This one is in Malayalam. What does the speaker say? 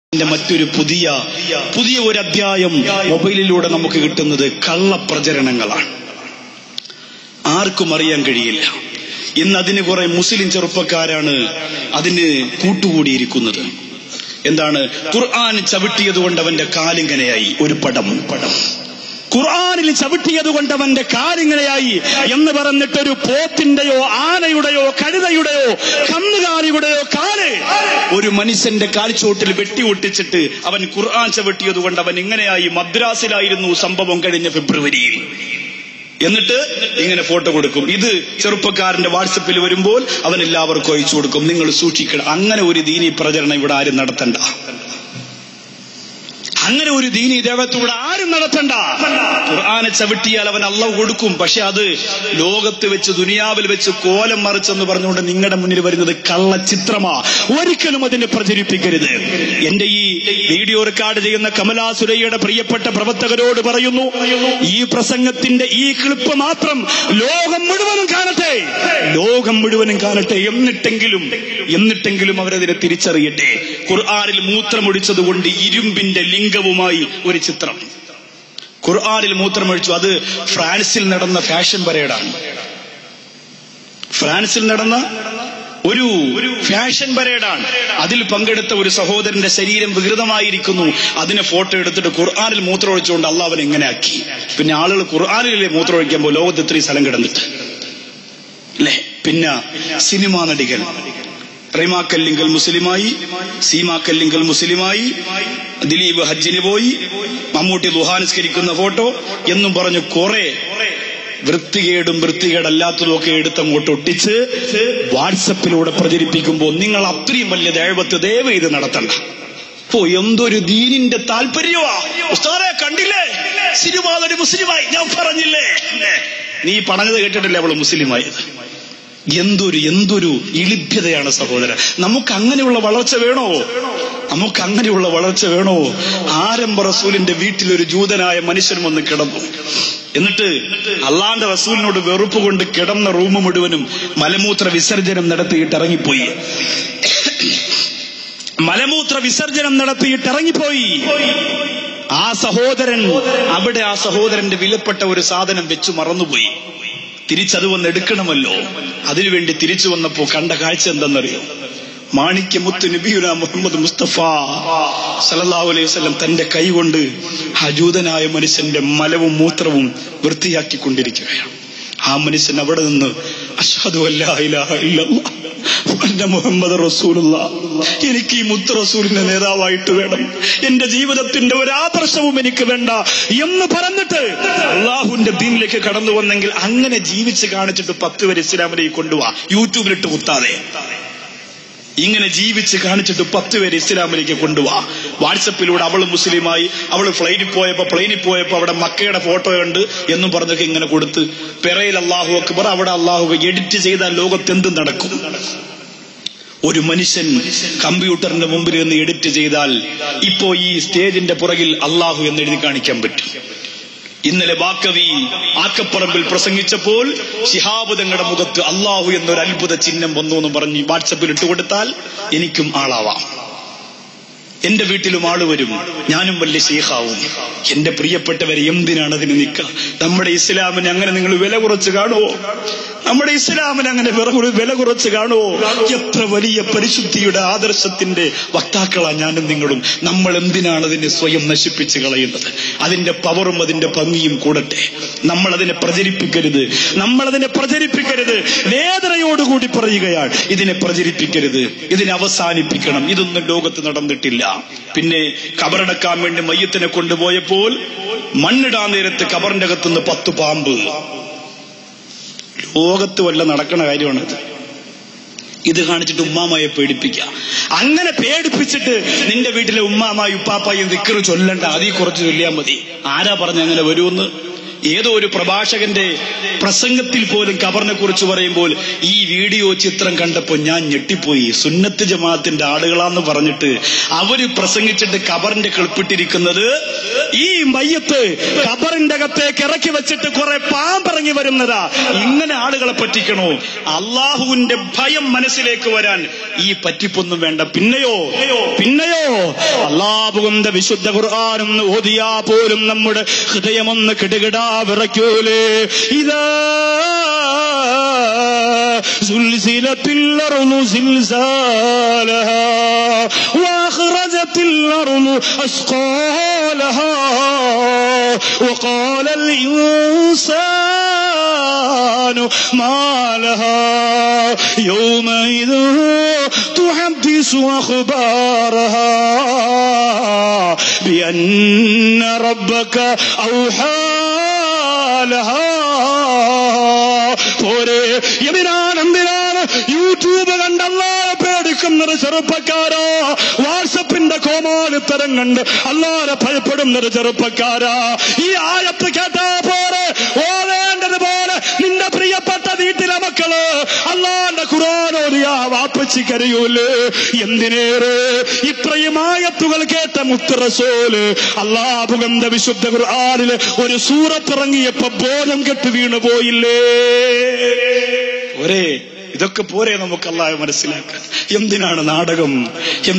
ന്റെ മറ്റൊരു പുതിയ പുതിയ ഒരു അധ്യായം മൊബൈലിലൂടെ നമുക്ക് കിട്ടുന്നത് കള്ളപ്രചരണങ്ങളാണ് ആർക്കും അറിയാൻ കഴിയില്ല ഇന്ന് അതിന് കുറെ മുസ്ലിം ചെറുപ്പക്കാരാണ് അതിന് കൂട്ടുകൂടിയിരിക്കുന്നത് എന്താണ് ഖുർആൻ ചവിട്ടിയത് കൊണ്ട് അവന്റെ കാലിങ്ങനെയായി ഒരു പടം പടം ഖുർആാനിൽ ചവിട്ടിയത് കൊണ്ട് അവന്റെ കാലിങ്ങനെയായി എന്ന് പറഞ്ഞിട്ടൊരു പോത്തിന്റെയോ ആനയുടെയോ കഴുതയുടെയോ കന്നുകാലിയുടെയോ കാല് ഒരു മനുഷ്യന്റെ കാൽച്ചോട്ടിൽ വെട്ടി ഒട്ടിച്ചിട്ട് അവൻ ഖുർആൻ ചവിട്ടിയത് കൊണ്ട് അവൻ ഇങ്ങനെയായി മദ്രാസിലായിരുന്നു സംഭവം കഴിഞ്ഞ ഫെബ്രുവരിയിൽ എന്നിട്ട് ഇങ്ങനെ ഫോട്ടോ കൊടുക്കും ഇത് ചെറുപ്പക്കാരന്റെ വാട്സപ്പിൽ വരുമ്പോൾ അവൻ എല്ലാവർക്കും അയച്ചു കൊടുക്കും നിങ്ങൾ സൂക്ഷിക്കണം അങ്ങനെ ഒരു ദീനി പ്രചരണം ഇവിടെ ആരും നടത്തണ്ട അങ്ങനെ ഒരു ദീനി ദേവത്തൂടെ ആരും നടത്തണ്ട ഖുർആനെ ചവിട്ടിയാൽ അവൻ അള്ളാഹ് കൊടുക്കും പക്ഷെ അത് ലോകത്ത് വെച്ച് ദുനിയാവിൽ വെച്ച് കോലം മറിച്ചെന്ന് പറഞ്ഞുകൊണ്ട് നിങ്ങളുടെ മുന്നിൽ വരുന്നത് കള്ളച്ചിത്രമാ ഒരിക്കലും അതിനെ പ്രചരിപ്പിക്കരുത് എന്റെ ഈ വീഡിയോ റെക്കോർഡ് ചെയ്യുന്ന കമലാസുരയ്യയുടെ പ്രിയപ്പെട്ട പ്രവർത്തകരോട് പറയുന്നു ഈ പ്രസംഗത്തിന്റെ ഈ ക്ലിപ്പ് മാത്രം ലോകം മുഴുവനും കാണട്ടെ ലോകം മുഴുവനും കാണട്ടെ എന്നിട്ടെങ്കിലും എന്നിട്ടെങ്കിലും അവരതിനെ തിരിച്ചറിയട്ടെ ഖുർആാനിൽ മൂത്രമൊഴിച്ചത് കൊണ്ട് ഇരുമ്പിന്റെ ലിംഗവുമായി ഒരു ചിത്രം ഖുർആാനിൽ മൂത്രമൊഴിച്ചു അത് ഫ്രാൻസിൽ നടന്ന ഫാഷൻ പരേഡാണ് ഫ്രാൻസിൽ നടന്ന ഒരു ഒരു ഫാഷൻ പരേഡാണ് അതിൽ പങ്കെടുത്ത ഒരു സഹോദരന്റെ ശരീരം വികൃതമായിരിക്കുന്നു അതിനെ ഫോട്ടോ എടുത്തിട്ട് ഖുർആാനിൽ മൂത്രമൊഴിച്ചുകൊണ്ട് അള്ളാഹ് എങ്ങനെ ആക്കി പിന്നെ ആളുകൾ ഖുർആാനിലെ മൂത്രമൊഴിക്കുമ്പോൾ ലോകത്ത് ഇത്രയും സ്ഥലം കിടന്നിട്ട് അല്ലേ പിന്നെ സിനിമാ നടികൾ റിമാ കല്ലിങ്കൽ മുസ്ലിമായി സീമാ കല്ലിങ്കൽ മുസ്ലിമായി ദിലീപ് ഹജ്ജിന് പോയി മമ്മൂട്ടി ദുഹാനുസ്കരിക്കുന്ന ഫോട്ടോ എന്നും പറഞ്ഞു കുറെ വൃത്തികേടും വൃത്തികേടല്ലാത്തതും ഒക്കെ എടുത്തങ്ങോട്ട് ഒട്ടിച്ച് വാട്സപ്പിലൂടെ പ്രചരിപ്പിക്കുമ്പോൾ നിങ്ങൾ അത്രയും വലിയ ദൈവത്ത് ദയവ് ഇത് നടത്തണ്ട ഓ എന്തൊരു ദീനിന്റെ താല്പര്യമാ ഉസ്താദെ കണ്ടില്ലേ സിനിമാ നടി മുസ്ലിമായി ഞാൻ പറഞ്ഞില്ലേ നീ പറഞ്ഞത് കേട്ടിട്ടില്ലേ അവള് മുസ്ലിമായത് എന്തൊരു എന്തൊരു ഇളിഭ്യതയാണ് സഹോദരൻ നമുക്ക് അങ്ങനെയുള്ള വളർച്ച വേണോ നമുക്ക് അങ്ങനെയുള്ള വളർച്ച വേണോ ആരംഭ റസൂലിന്റെ വീട്ടിൽ ഒരു ജൂതനായ മനുഷ്യൻ വന്ന് കിടന്നു എന്നിട്ട് അള്ളാന്റെ റസൂലിനോട് വെറുപ്പ് കൊണ്ട് കിടന്ന റൂം മുഴുവനും മലമൂത്ര വിസർജനം നടത്തിയിട്ട് ഇറങ്ങിപ്പോയി മലമൂത്ര വിസർജനം നടത്തിയിട്ട് ഇറങ്ങിപ്പോയി ആ സഹോദരൻ അവിടെ ആ സഹോദരന്റെ വിലപ്പെട്ട ഒരു സാധനം വെച്ചു മറന്നുപോയി തിരിച്ചത് വന്ന് എടുക്കണമല്ലോ അതിനുവേണ്ടി തിരിച്ചു വന്നപ്പോ കണ്ട കാഴ്ച എന്തെന്നറിയോ മാണിക്യമുത്ത് നബിയുന മുഹമ്മദ് മുസ്തഫ സലല്ലാഹു അലൈഹി വസല്ലം തന്റെ കൈകൊണ്ട് ഹജൂതനായ മനുഷ്യന്റെ മലവും മൂത്രവും വൃത്തിയാക്കിക്കൊണ്ടിരിക്കുകയാണ് ആ മനുഷ്യൻ അവിടെ നിന്ന് അഷ്ഹദു അല്ലാ ഇലാഹ ഇല്ലല്ലാഹ് അന്ന മുഹമ്മദ് റസൂലുള്ള എനിക്ക് ഈ മുത്ത് റസൂലിന്റെ നേതാവായിട്ട് വേണം എന്റെ ജീവിതത്തിന്റെ ഒരു ആദർശവും എനിക്ക് വേണ്ട എന്ന് പറഞ്ഞിട്ട് അള്ളാഹുവിന്റെ ദീനിലേക്ക് കടന്നു വന്നെങ്കിൽ അങ്ങനെ ജീവിച്ച് കാണിച്ചിട്ട് പത്ത് വരെ ഇസ്ലാമിലേക്ക് കൊണ്ടുപോവാ യൂട്യൂബിലിട്ട് കുത്താതെ ഇങ്ങനെ ജീവിച്ച് കാണിച്ചിട്ട് പത്ത് പേര് ഇസ്ലാമിലേക്ക് കൊണ്ടുപോവാ വാട്സപ്പിലൂടെ അവള് മുസ്ലിമായി അവള് ഫ്ലൈറ്റിൽ പോയപ്പോ പ്ലെയിനിൽ പോയപ്പോ അവിടെ മക്കയുടെ ഫോട്ടോ ഉണ്ട് എന്നും പറഞ്ഞൊക്കെ ഇങ്ങനെ കൊടുത്ത് പെറയിൽ അള്ളാഹു അക്ബർ അവിടെ അള്ളാഹു എഡിറ്റ് ചെയ്താൽ ലോകത്ത് എന്ത് നടക്കും ഒരു മനുഷ്യൻ കമ്പ്യൂട്ടറിന്റെ മുമ്പിൽ നിന്ന് എഡിറ്റ് ചെയ്താൽ ഇപ്പോ ഈ സ്റ്റേജിന്റെ പുറകിൽ അള്ളാഹു എന്ന് എഴുതി കാണിക്കാൻ പറ്റും ഇന്നലെ ബാക്കവി ആക്കപ്പറമ്പിൽ പ്രസംഗിച്ചപ്പോൾ ശിഹാബ് തങ്ങളുടെ മുഖത്ത് അള്ളാഹു എന്നൊരു അത്ഭുത ചിഹ്നം വന്നു എന്ന് പറഞ്ഞ് വാട്സപ്പിൽ ഇട്ടുകൊടുത്താൽ എനിക്കും ആളാവാം എന്റെ വീട്ടിലും ആള് വരും ഞാനും വലിയ ശീഹാവും എന്റെ പ്രിയപ്പെട്ടവരെ എന്തിനാണ് അതിന് നിൽക്കുക നമ്മുടെ ഇസ്ലാമിനെ അങ്ങനെ നിങ്ങൾ വില കുറച്ച് കാണുവോ നമ്മുടെ ഇസ്ലാമിന് അങ്ങനെ വില കുറച്ച് കാണുവോ എത്ര വലിയ പരിശുദ്ധിയുടെ ആദർശത്തിന്റെ വക്താക്കളാ ഞാനും നിങ്ങളും നമ്മൾ എന്തിനാണ് അതിനെ സ്വയം നശിപ്പിച്ച് കളയുന്നത് അതിന്റെ പവറും അതിന്റെ ഭംഗിയും കൂടട്ടെ നമ്മൾ അതിനെ പ്രചരിപ്പിക്കരുത് നമ്മൾ അതിനെ പ്രചരിപ്പിക്കരുത് വേദനയോടുകൂടി പറയുകയാണ് ഇതിനെ പ്രചരിപ്പിക്കരുത് ഇതിനെ അവസാനിപ്പിക്കണം ഇതൊന്നും ലോകത്ത് നടന്നിട്ടില്ല പിന്നെ കബറടക്കാൻ വേണ്ടി മയ്യത്തിനെ കൊണ്ടുപോയപ്പോൾ മണ്ണിടാൻ നേരത്ത് കബറിന്റെ അകത്തുനിന്ന് പത്ത് പാമ്പ് ലോകത്ത് വല്ല നടക്കണ കാര്യമാണത് ഇത് കാണിച്ചിട്ട് ഉമ്മാമയെ പേടിപ്പിക്കുക അങ്ങനെ പേടിപ്പിച്ചിട്ട് നിന്റെ വീട്ടിലെ ഉമ്മാമായി ഉപ്പാപ്പായും ദിക്കറ് ചൊല്ലണ്ട അതീ കുറച്ച് ചൊല്ലിയാൽ മതി ആരാ പറഞ്ഞ അങ്ങനെ വരുമെന്ന് ഏതോ ഒരു പ്രഭാഷകന്റെ പ്രസംഗത്തിൽ പോലും ഖബറിനെ കുറിച്ച് പറയുമ്പോൾ ഈ വീഡിയോ ചിത്രം കണ്ടപ്പോൾ ഞാൻ ഞെട്ടിപ്പോയി സുന്നത്ത് ജമാഅത്തിന്റെ ആളുകളാന്ന് പറഞ്ഞിട്ട് അവര് പ്രസംഗിച്ചിട്ട് ഖബറിന്റെ കിളിപ്പിട്ടിരിക്കുന്നത് ഈ മയ്യത്ത് ഖബറിന്റെ അകത്തേക്ക് ഇറക്കി വെച്ചിട്ട് കുറെ പാമ്പിറങ്ങി വരുന്നതാ ഇങ്ങനെ ആളുകളെ പറ്റിക്കണോ അള്ളാഹുവിന്റെ ഭയം മനസ്സിലേക്ക് വരാൻ ഈ പറ്റിപ്പൊന്നും വേണ്ട പിന്നെയോ പിന്നെയോ അള്ളാഹുവിന്റെ വിശുദ്ധ ഖുർആാനും ഓതിയാ പോലും നമ്മുടെ ഹൃദയമൊന്ന് കിടുകിടാ വിറയ്ക്കൂലേ ഇതാ زلزلت الأرض زلزالها وأخرجت الأرض أثقالها وقال الإنسان ما لها يومئذ تحدث أخبارها بأن ربك أوحى لها പോരെ എന്തിനാണ് എന്തിനാണ് യൂട്യൂബ് കണ്ടല്ലാതെ പേടിക്കുന്നൊരു ചെറുപ്പക്കാരാ വാട്സപ്പിന്റെ കോമാളിത്തരം കണ്ട് അല്ലാതെ ഭയപ്പെടുന്നൊരു ചെറുപ്പക്കാരാ ഈ ആയത്ത് കേട്ടാ പോരെ ഓതേണ്ടതുപോലെ നിന്റെ പ്രിയപ്പെട്ട വീട്ടിലെ മക്കള് അല്ലാന്റെ ഖുറാനോദിയാ വാപ്പച്ചി കരയൂല് എന്തിനേറെ ഇത്രയും ആയത്തുകൾ കേട്ട മുത്തറസോല് അള്ളാഹുഗന്ധ വിശുദ്ധ ഖുർആാനില് ഒരു സൂറത്തിറങ്ങിയപ്പോ ബോധം കെട്ട് വീണു പോയില്ലേ ഒരേ ഇതൊക്കെ പോരെ നമുക്ക് അല്ലാതെ മനസ്സിലാക്കാൻ എന്തിനാണ് നാടകം